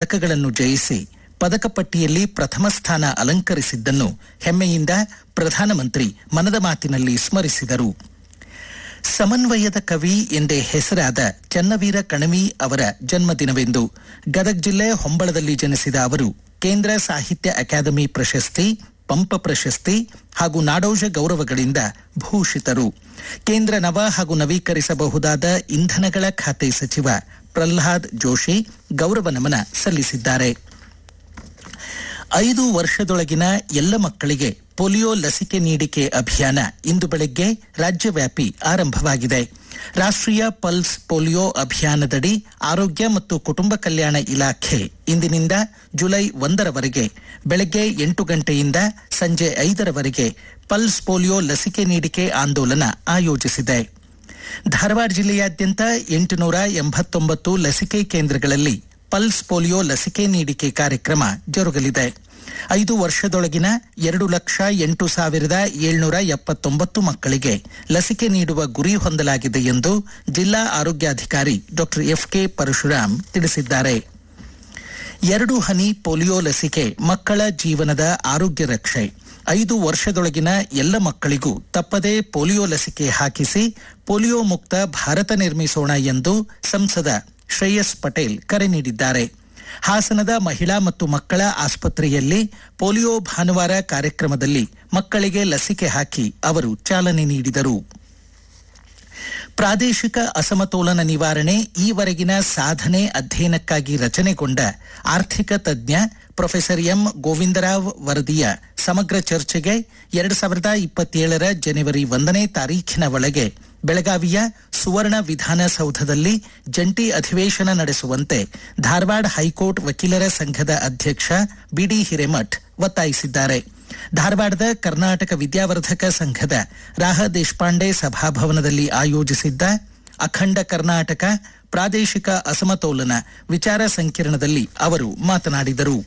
ಪದಕಗಳನ್ನು ಜಯಿಸಿ ಪದಕ ಪಟ್ಟಿಯಲ್ಲಿ ಪ್ರಥಮ ಸ್ಥಾನ ಅಲಂಕರಿಸಿದ್ದನ್ನು ಹೆಮ್ಮೆಯಿಂದ ಪ್ರಧಾನಮಂತ್ರಿ ಮನದ ಮಾತಿನಲ್ಲಿ ಸ್ಮರಿಸಿದರು ಸಮನ್ವಯದ ಕವಿ ಎಂದೇ ಹೆಸರಾದ ಚನ್ನವೀರ ಕಣವಿ ಅವರ ಜನ್ಮದಿನವೆಂದು ಗದಗ ಜಿಲ್ಲೆ ಹೊಂಬಳದಲ್ಲಿ ಜನಿಸಿದ ಅವರು ಕೇಂದ್ರ ಸಾಹಿತ್ಯ ಅಕಾಡೆಮಿ ಪ್ರಶಸ್ತಿ ಪಂಪ ಪ್ರಶಸ್ತಿ ಹಾಗೂ ನಾಡೋಜ ಗೌರವಗಳಿಂದ ಭೂಷಿತರು ಕೇಂದ್ರ ನವ ಹಾಗೂ ನವೀಕರಿಸಬಹುದಾದ ಇಂಧನಗಳ ಖಾತೆ ಸಚಿವ ಪ್ರಹ್ಲಾದ್ ಜೋಶಿ ಗೌರವ ನಮನ ಸಲ್ಲಿಸಿದ್ದಾರೆ ಐದು ವರ್ಷದೊಳಗಿನ ಎಲ್ಲ ಮಕ್ಕಳಿಗೆ ಪೋಲಿಯೋ ಲಸಿಕೆ ನೀಡಿಕೆ ಅಭಿಯಾನ ಇಂದು ಬೆಳಗ್ಗೆ ರಾಜ್ಯವ್ಯಾಪಿ ಆರಂಭವಾಗಿದೆ ರಾಷ್ಟ್ರೀಯ ಪಲ್ಸ್ ಪೋಲಿಯೋ ಅಭಿಯಾನದಡಿ ಆರೋಗ್ಯ ಮತ್ತು ಕುಟುಂಬ ಕಲ್ಯಾಣ ಇಲಾಖೆ ಇಂದಿನಿಂದ ಜುಲೈ ಒಂದರವರೆಗೆ ಬೆಳಗ್ಗೆ ಎಂಟು ಗಂಟೆಯಿಂದ ಸಂಜೆ ಐದರವರೆಗೆ ಪಲ್ಸ್ ಪೋಲಿಯೋ ಲಸಿಕೆ ನೀಡಿಕೆ ಆಂದೋಲನ ಆಯೋಜಿಸಿದೆ ಧಾರವಾಡ ಜಿಲ್ಲೆಯಾದ್ಯಂತ ಎಂಟುನೂರ ಎಂಬತ್ತೊಂಬತ್ತು ಲಸಿಕೆ ಕೇಂದ್ರಗಳಲ್ಲಿ ಪಲ್ಸ್ ಪೋಲಿಯೋ ಲಸಿಕೆ ನೀಡಿಕೆ ಕಾರ್ಯಕ್ರಮ ಜರುಗಲಿದೆ ಐದು ವರ್ಷದೊಳಗಿನ ಎರಡು ಲಕ್ಷ ಎಂಟು ಸಾವಿರದ ಏಳ್ನೂರ ಎಪ್ಪತ್ತೊಂಬತ್ತು ಮಕ್ಕಳಿಗೆ ಲಸಿಕೆ ನೀಡುವ ಗುರಿ ಹೊಂದಲಾಗಿದೆ ಎಂದು ಜಿಲ್ಲಾ ಆರೋಗ್ಯಾಧಿಕಾರಿ ಡಾಕ್ಟರ್ ಎಫ್ಕೆ ಪರಶುರಾಮ್ ತಿಳಿಸಿದ್ದಾರೆ ಎರಡು ಹನಿ ಪೋಲಿಯೋ ಲಸಿಕೆ ಮಕ್ಕಳ ಜೀವನದ ಆರೋಗ್ಯ ರಕ್ಷೆ ಐದು ವರ್ಷದೊಳಗಿನ ಎಲ್ಲ ಮಕ್ಕಳಿಗೂ ತಪ್ಪದೇ ಪೋಲಿಯೋ ಲಸಿಕೆ ಹಾಕಿಸಿ ಪೋಲಿಯೋ ಮುಕ್ತ ಭಾರತ ನಿರ್ಮಿಸೋಣ ಎಂದು ಸಂಸದ ಶ್ರೇಯಸ್ ಪಟೇಲ್ ಕರೆ ನೀಡಿದ್ದಾರೆ ಹಾಸನದ ಮಹಿಳಾ ಮತ್ತು ಮಕ್ಕಳ ಆಸ್ಪತ್ರೆಯಲ್ಲಿ ಪೋಲಿಯೋ ಭಾನುವಾರ ಕಾರ್ಯಕ್ರಮದಲ್ಲಿ ಮಕ್ಕಳಿಗೆ ಲಸಿಕೆ ಹಾಕಿ ಅವರು ಚಾಲನೆ ನೀಡಿದರು ಪ್ರಾದೇಶಿಕ ಅಸಮತೋಲನ ನಿವಾರಣೆ ಈವರೆಗಿನ ಸಾಧನೆ ಅಧ್ಯಯನಕ್ಕಾಗಿ ರಚನೆಗೊಂಡ ಆರ್ಥಿಕ ತಜ್ಞ ಪ್ರೊಫೆಸರ್ ಎಂ ಗೋವಿಂದರಾವ್ ವರದಿಯ ಸಮಗ್ರ ಚರ್ಚೆಗೆ ಎರಡು ಸಾವಿರದ ಇಪ್ಪತ್ತೇಳರ ಜನವರಿ ಒಂದನೇ ತಾರೀಖಿನ ಒಳಗೆ ಬೆಳಗಾವಿಯ ಸುವರ್ಣ ವಿಧಾನಸೌಧದಲ್ಲಿ ಜಂಟಿ ಅಧಿವೇಶನ ನಡೆಸುವಂತೆ ಧಾರವಾಡ ಹೈಕೋರ್ಟ್ ವಕೀಲರ ಸಂಘದ ಅಧ್ಯಕ್ಷ ಬಿಡಿ ಹಿರೇಮಠ್ ಒತ್ತಾಯಿಸಿದ್ದಾರೆ ಧಾರವಾಡದ ಕರ್ನಾಟಕ ವಿದ್ಯಾವರ್ಧಕ ಸಂಘದ ರಾಹ ದೇಶಪಾಂಡೆ ಸಭಾಭವನದಲ್ಲಿ ಆಯೋಜಿಸಿದ್ದ ಅಖಂಡ ಕರ್ನಾಟಕ ಪ್ರಾದೇಶಿಕ ಅಸಮತೋಲನ ವಿಚಾರ ಸಂಕಿರಣದಲ್ಲಿ ಅವರು ಮಾತನಾಡಿದರು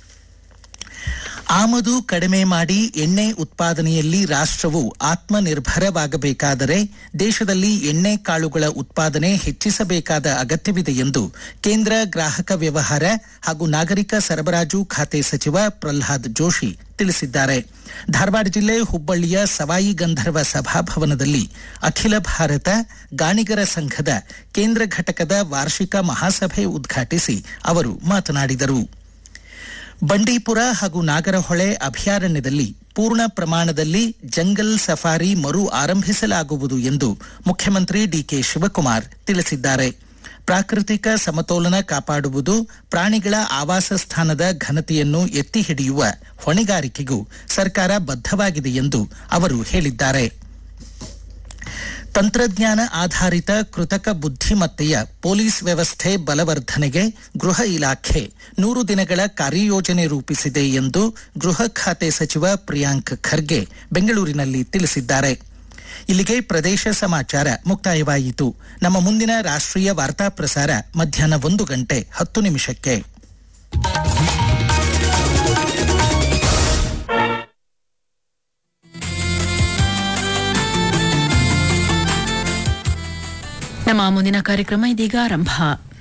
ಆಮದು ಕಡಿಮೆ ಮಾಡಿ ಎಣ್ಣೆ ಉತ್ಪಾದನೆಯಲ್ಲಿ ರಾಷ್ಟ್ರವು ಆತ್ಮನಿರ್ಭರವಾಗಬೇಕಾದರೆ ದೇಶದಲ್ಲಿ ಎಣ್ಣೆ ಕಾಳುಗಳ ಉತ್ಪಾದನೆ ಹೆಚ್ಚಿಸಬೇಕಾದ ಅಗತ್ಯವಿದೆ ಎಂದು ಕೇಂದ್ರ ಗ್ರಾಹಕ ವ್ಯವಹಾರ ಹಾಗೂ ನಾಗರಿಕ ಸರಬರಾಜು ಖಾತೆ ಸಚಿವ ಪ್ರಹ್ಲಾದ್ ಜೋಶಿ ತಿಳಿಸಿದ್ದಾರೆ ಧಾರವಾಡ ಜಿಲ್ಲೆ ಹುಬ್ಬಳ್ಳಿಯ ಸವಾಯಿ ಗಂಧರ್ವ ಸಭಾಭವನದಲ್ಲಿ ಅಖಿಲ ಭಾರತ ಗಾಣಿಗರ ಸಂಘದ ಕೇಂದ್ರ ಘಟಕದ ವಾರ್ಷಿಕ ಮಹಾಸಭೆ ಉದ್ಘಾಟಿಸಿ ಅವರು ಮಾತನಾಡಿದರು ಬಂಡೀಪುರ ಹಾಗೂ ನಾಗರಹೊಳೆ ಅಭಯಾರಣ್ಯದಲ್ಲಿ ಪೂರ್ಣ ಪ್ರಮಾಣದಲ್ಲಿ ಜಂಗಲ್ ಸಫಾರಿ ಮರು ಆರಂಭಿಸಲಾಗುವುದು ಎಂದು ಮುಖ್ಯಮಂತ್ರಿ ಡಿಕೆ ಶಿವಕುಮಾರ್ ತಿಳಿಸಿದ್ದಾರೆ ಪ್ರಾಕೃತಿಕ ಸಮತೋಲನ ಕಾಪಾಡುವುದು ಪ್ರಾಣಿಗಳ ಆವಾಸ ಸ್ಥಾನದ ಘನತೆಯನ್ನು ಎತ್ತಿ ಹಿಡಿಯುವ ಹೊಣೆಗಾರಿಕೆಗೂ ಸರ್ಕಾರ ಬದ್ಧವಾಗಿದೆ ಎಂದು ಅವರು ಹೇಳಿದ್ದಾರೆ ತಂತ್ರಜ್ಞಾನ ಆಧಾರಿತ ಕೃತಕ ಬುದ್ಧಿಮತ್ತೆಯ ಪೊಲೀಸ್ ವ್ಯವಸ್ಥೆ ಬಲವರ್ಧನೆಗೆ ಗೃಹ ಇಲಾಖೆ ನೂರು ದಿನಗಳ ಕಾರ್ಯಯೋಜನೆ ರೂಪಿಸಿದೆ ಎಂದು ಗೃಹ ಖಾತೆ ಸಚಿವ ಪ್ರಿಯಾಂಕ್ ಖರ್ಗೆ ಬೆಂಗಳೂರಿನಲ್ಲಿ ತಿಳಿಸಿದ್ದಾರೆ ಇಲ್ಲಿಗೆ ಪ್ರದೇಶ ಸಮಾಚಾರ ಮುಕ್ತಾಯವಾಯಿತು ನಮ್ಮ ಮುಂದಿನ ರಾಷ್ಟ್ರೀಯ ವಾರ್ತಾ ಪ್ರಸಾರ ಮಧ್ಯಾಹ್ನ ಒಂದು ಗಂಟೆ ಹತ್ತು ನಿಮಿಷಕ್ಕೆ ನಮ್ಮ ಮುಂದಿನ ಕಾರ್ಯಕ್ರಮ ಇದೀಗ ಆರಂಭ